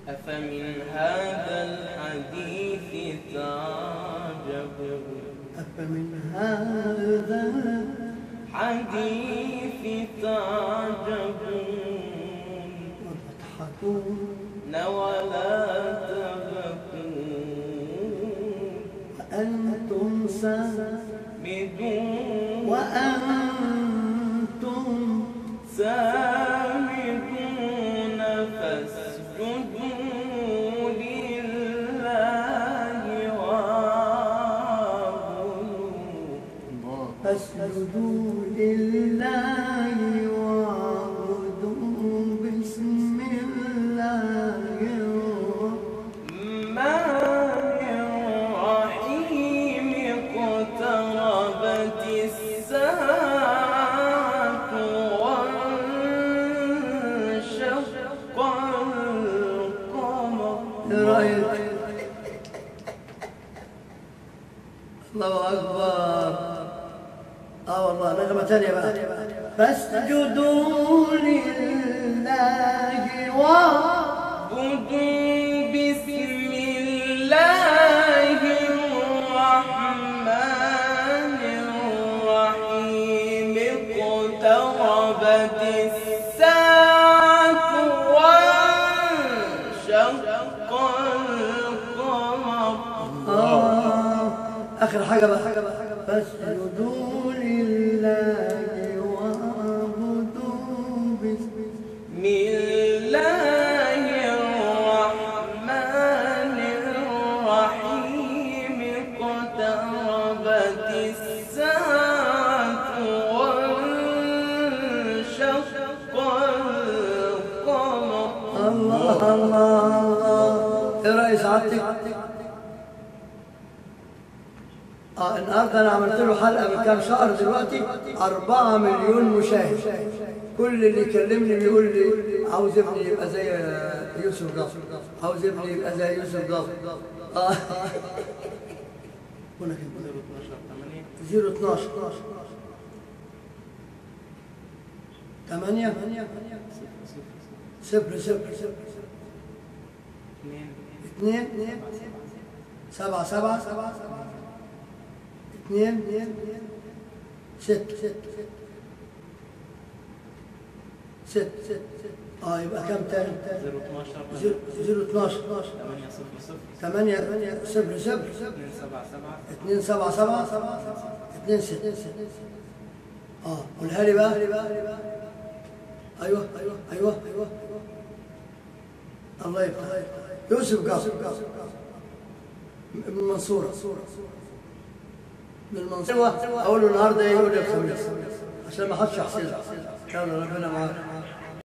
أفمن هذا الحديث تعجبون أفمن هذا حديث تعجبون وتضحكون ولا تبكون وأنتم سامدون بدون وأنتم سامدون فاسجدوا لله واعبدوا فاسجدوا لله واعبدوا بسم الله الرحمن الرحيم اقتربت الساعة وانشق القمر ايه رايك الله اكبر اه والله نغمه ثانيه بقى فاسجدوا لله واعبدوا اعبدوا بسم الله الرحمن الرحيم اقتربت الساعة وانشق القمر آه آخر حاجة بقى فاسجدوا لله واعبدوا بسم بسم الله الرحمن الرحيم اقتربت الساعة وانشق القمر الله الله الله ايه رأي سعادتك؟ اه النهارده انا عملت له حلقه من كام شهر دلوقتي 4 مليون مشاهد كل اللي يكلمني بيقول لي عاوز ابني يبقى زي يوسف ضاف عاوز ابني يبقى زي يوسف ضاف اه هنا كده 012 8 صفر صفر صفر اثنين سبعة سبعة اثنين ست ست ست اه يبقى كم تاني؟ 012 زيرو 12 800 8 صفر صفر 277 2 7 7 2 6 اه قولها لي بقى ايوه ايوه ايوه ايوه الله يفتح يوسف قاسم من المنصورة من المنصورة اقول له النهارده ايه يقول لي الخميس عشان ما حدش يحسدك يلا ربنا معاك